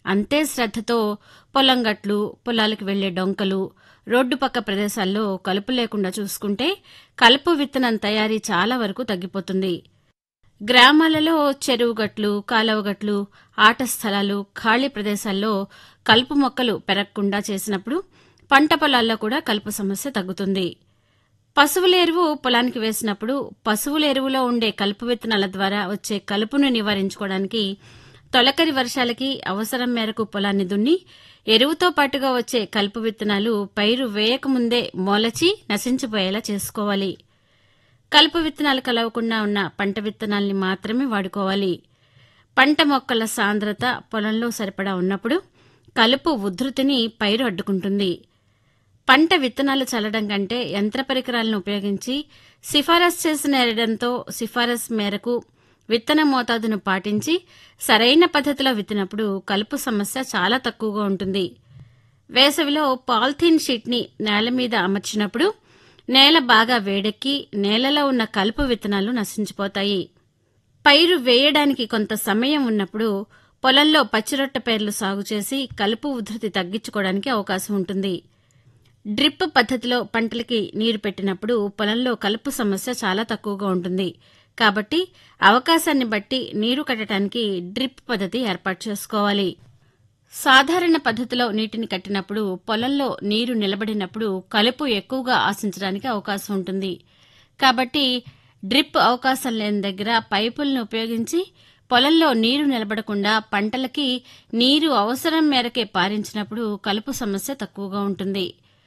అంతే శ్రద్ధతో పొలం గట్లు పొలాలకు వెళ్లే డొంకలు రోడ్డు పక్క ప్రదేశాల్లో కలుపు లేకుండా చూసుకుంటే కలుపు విత్తనం తయారీ చాలా వరకు తగ్గిపోతుంది గ్రామాలలో చెరువు గట్లు కాలువ గట్లు ఆట స్థలాలు ఖాళీ ప్రదేశాల్లో కలుపు మొక్కలు పెరగకుండా చేసినప్పుడు పంట పొలాల్లో కూడా కలుపు సమస్య తగ్గుతుంది పశువుల ఎరువు పొలానికి వేసినప్పుడు పశువుల ఎరువులో ఉండే కలుపు విత్తనాల ద్వారా వచ్చే కలుపును నివారించుకోవడానికి తొలకరి వర్షాలకి అవసరం మేరకు పొలాన్ని దున్ని ఎరువుతో పాటుగా వచ్చే కలుపు విత్తనాలు పైరు వేయకముందే మొలచి నశించిపోయేలా చేసుకోవాలి కలుపు విత్తనాలు కలవకుండా ఉన్న పంట విత్తనాల్ని మాత్రమే వాడుకోవాలి పంట మొక్కల సాంద్రత పొలంలో సరిపడా ఉన్నప్పుడు కలుపు ఉధృతిని పైరు అడ్డుకుంటుంది పంట విత్తనాలు చల్లడం కంటే యంత్ర పరికరాలను ఉపయోగించి సిఫారసు చేసిన ఎరడంతో సిఫారసు మేరకు విత్తన మోతాదును పాటించి సరైన పద్ధతిలో విత్తినప్పుడు కలుపు సమస్య చాలా తక్కువగా ఉంటుంది వేసవిలో పాలిథీన్ షీట్ని నేల మీద అమర్చినప్పుడు నేల బాగా వేడెక్కి నేలలో ఉన్న కలుపు విత్తనాలు నశించిపోతాయి పైరు వేయడానికి కొంత సమయం ఉన్నప్పుడు పొలంలో పచ్చిరొట్ట పైర్లు సాగు చేసి కలుపు ఉధృతి తగ్గించుకోవడానికి అవకాశం ఉంటుంది డ్రిప్ పద్ధతిలో పంటలకి నీరు పెట్టినప్పుడు పొలంలో కలుపు సమస్య చాలా తక్కువగా ఉంటుంది కాబట్టి అవకాశాన్ని బట్టి నీరు కట్టడానికి డ్రిప్ పద్ధతి ఏర్పాటు చేసుకోవాలి సాధారణ పద్ధతిలో నీటిని కట్టినప్పుడు పొలంలో నీరు నిలబడినప్పుడు కలుపు ఎక్కువగా ఆశించడానికి అవకాశం ఉంటుంది కాబట్టి డ్రిప్ అవకాశం లేని దగ్గర పైపులను ఉపయోగించి పొలంలో నీరు నిలబడకుండా పంటలకి నీరు అవసరం మేరకే పారించినప్పుడు కలుపు సమస్య తక్కువగా ఉంటుంది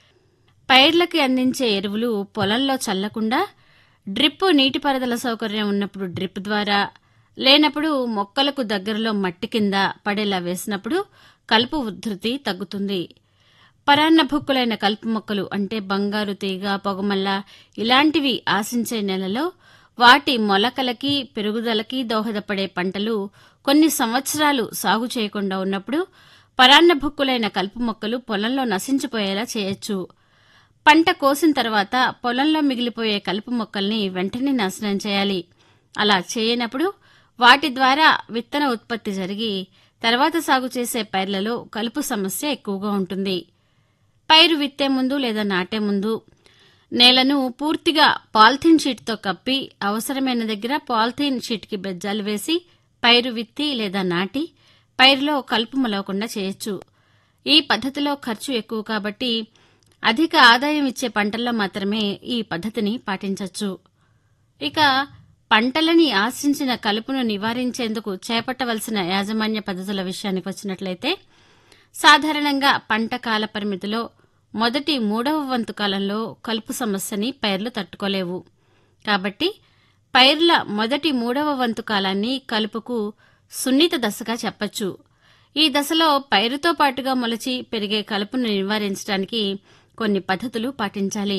పైర్లకి అందించే ఎరువులు పొలంలో చల్లకుండా డ్రిప్ నీటిపారుదల సౌకర్యం ఉన్నప్పుడు డ్రిప్ ద్వారా లేనప్పుడు మొక్కలకు దగ్గరలో మట్టి కింద పడేలా వేసినప్పుడు కలుపు ఉధృతి తగ్గుతుంది పరాన్న భుక్కులైన కలుపు మొక్కలు అంటే బంగారు తీగ పొగమల్ల ఇలాంటివి ఆశించే నెలలో వాటి మొలకలకి పెరుగుదలకి దోహదపడే పంటలు కొన్ని సంవత్సరాలు సాగు చేయకుండా ఉన్నప్పుడు పరాన్న భుక్కులైన కలుపు మొక్కలు పొలంలో నశించిపోయేలా చేయొచ్చు పంట కోసిన తర్వాత పొలంలో మిగిలిపోయే కలుపు మొక్కల్ని వెంటనే నాశనం చేయాలి అలా చేయనప్పుడు వాటి ద్వారా విత్తన ఉత్పత్తి జరిగి తర్వాత సాగు చేసే పైర్లలో కలుపు సమస్య ఎక్కువగా ఉంటుంది పైరు విత్తే ముందు లేదా నాటే ముందు నేలను పూర్తిగా పాలిథీన్ షీట్తో కప్పి అవసరమైన దగ్గర పాలిథీన్ షీట్కి బెజ్జాలు వేసి పైరు విత్తి లేదా నాటి పైరులో కలుపు మొలవకుండా చేయొచ్చు ఈ పద్ధతిలో ఖర్చు ఎక్కువ కాబట్టి అధిక ఆదాయం ఇచ్చే పంటల్లో మాత్రమే ఈ పద్ధతిని పాటించవచ్చు ఇక పంటలని ఆశించిన కలుపును నివారించేందుకు చేపట్టవలసిన యాజమాన్య పద్ధతుల విషయానికి వచ్చినట్లయితే సాధారణంగా పంట కాల పరిమితిలో మొదటి మూడవ వంతు కాలంలో కలుపు సమస్యని పైర్లు తట్టుకోలేవు కాబట్టి పైర్ల మొదటి మూడవ వంతు కాలాన్ని కలుపుకు సున్నిత దశగా చెప్పచ్చు ఈ దశలో పైరుతో పాటుగా మొలచి పెరిగే కలుపును నివారించడానికి కొన్ని పద్ధతులు పాటించాలి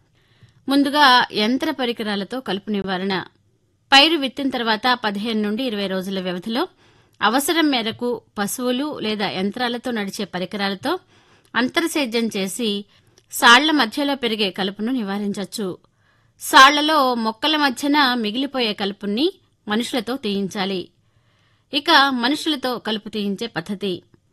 ముందుగా యంత్ర పరికరాలతో కలుపు నివారణ పైరు విత్తిన తర్వాత పదిహేను నుండి ఇరవై రోజుల వ్యవధిలో అవసరం మేరకు పశువులు లేదా యంత్రాలతో నడిచే పరికరాలతో అంతర్సేద్యం చేసి సాళ్ల మధ్యలో పెరిగే కలుపును నివారించవచ్చు సాళ్లలో మొక్కల మధ్యన మిగిలిపోయే కలుపుని మనుషులతో తీయించాలి ఇక మనుషులతో కలుపు తీయించే పద్ధతి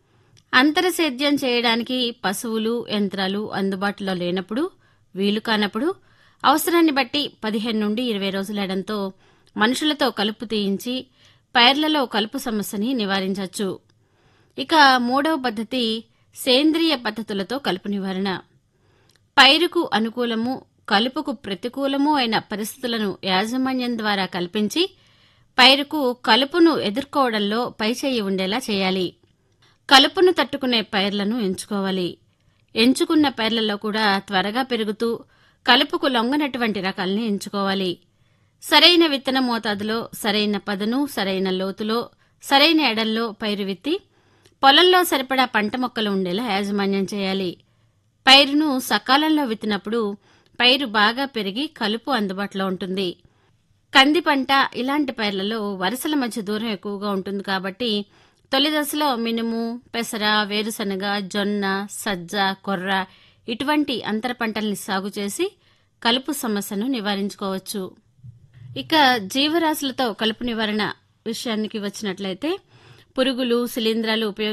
అంతరసేద్యం చేయడానికి పశువులు యంత్రాలు అందుబాటులో లేనప్పుడు వీలు కానప్పుడు అవసరాన్ని బట్టి పదిహేను నుండి ఇరవై రోజులేయడంతో మనుషులతో కలుపు తీయించి పైర్లలో కలుపు సమస్యని నివారించవచ్చు ఇక మూడవ పద్ధతి సేంద్రియ పద్ధతులతో కలుపు నివారణ పైరుకు అనుకూలము కలుపుకు ప్రతికూలము అయిన పరిస్థితులను యాజమాన్యం ద్వారా కల్పించి పైరుకు కలుపును ఎదుర్కోవడంలో పైచేయి ఉండేలా చేయాలి కలుపును తట్టుకునే పైర్లను ఎంచుకోవాలి ఎంచుకున్న పైర్లలో కూడా త్వరగా పెరుగుతూ కలుపుకు లొంగనటువంటి రకాల్ని ఎంచుకోవాలి సరైన విత్తన మోతాదులో సరైన పదను సరైన లోతులో సరైన ఎడల్లో పైరు విత్తి పొలంలో సరిపడా పంట మొక్కలు ఉండేలా యాజమాన్యం చేయాలి పైరును సకాలంలో విత్తినప్పుడు పైరు బాగా పెరిగి కలుపు అందుబాటులో ఉంటుంది కంది పంట ఇలాంటి పైర్లలో వరుసల మధ్య దూరం ఎక్కువగా ఉంటుంది కాబట్టి తొలి దశలో మినుము పెసర వేరుశనగ జొన్న సజ్జ కొర్ర ఇటువంటి అంతర పంటల్ని సాగు చేసి కలుపు సమస్యను నివారించుకోవచ్చు ఇక జీవరాశులతో కలుపు నివారణ విషయానికి వచ్చినట్లయితే పురుగులు శిలీంధ్రాలు ఉపయోగించి